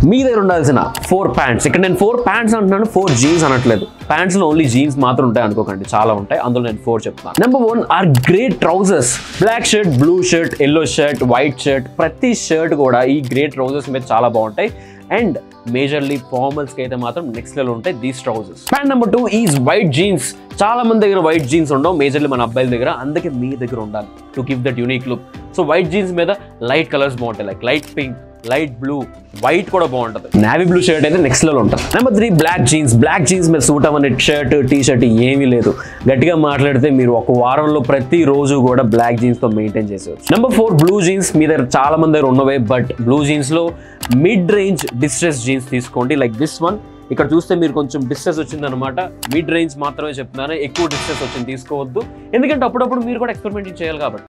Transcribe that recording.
మీ దగ్గర ఉండాల్సిన four pants ఇక్కడ నేను ఫోర్ ప్యాంట్స్ అంటున్నాను ఫోర్ జీన్స్ అనట్లేదు ప్యాంట్స్ లో ఓన్లీ జీన్స్ మాత్రం ఉంటాయి అనుకోకండి చాలా ఉంటాయి అందులో నేను ఫోర్ చెప్తాను number one are great trousers black shirt blue shirt yellow shirt white shirt ప్రతి షర్ట్ కూడా ఈ గ్రేట్ ట్రౌజర్స్ మీద చాలా బాగుంటాయి అండ్ మేజర్లీ ఫార్మల్స్కి అయితే మాత్రం నెక్స్ట్ లెవెల్ ఉంటాయి these trousers pant number two is white jeans చాలా మంది దగ్గర వైట్ జీన్స్ ఉండవు మేజర్లీ మన అబ్బాయిల దగ్గర అందుకే మీ దగ్గర ఉండాలి to give that unique look so white jeans మీద లైట్ కలర్స్ బాగుంటాయి like light pink light blue white కూడా బాగుంటుంది నావీ బ్లూ షర్ట్ అయితే నెక్స్ట్ లెవెల్ ఉంటుంది number three black jeans black jeans మీద సూట్ అవ్వని షర్ట్ టీ షర్ట్ ఏమీ లేదు గట్టిగా మాట్లాడితే మీరు ఒక వారంలో ప్రతి రోజు కూడా బ్లాక్ జీన్స్ తో మెయింటైన్ చేసేవచ్చు నెంబర్ ఫోర్ బ్లూ జీన్స్ మీ దగ్గర చాలా మంది దగ్గర ఉన్నవే బట్ బ్లూ జీన్స్ లో మిడ్ రేంజ్ డిస్ట్రెస్ జీన్స్ తీసుకోండి లైక్ దిస్ వన్ ఇక్కడ చూస్తే మీరు కొంచెం డిస్ట్రెస్ వచ్చింది అనమాట మిడ్ రేంజ్ మాత్రమే చెప్తున్నాను ఎక్కువ డిస్ట్రెస్ వచ్చింది తీసుకోవద్దు ఎందుకంటే అప్పుడప్పుడు మీరు కూడా ఎక్స్పెరిమెంట్ చేయాలి కాబట్టి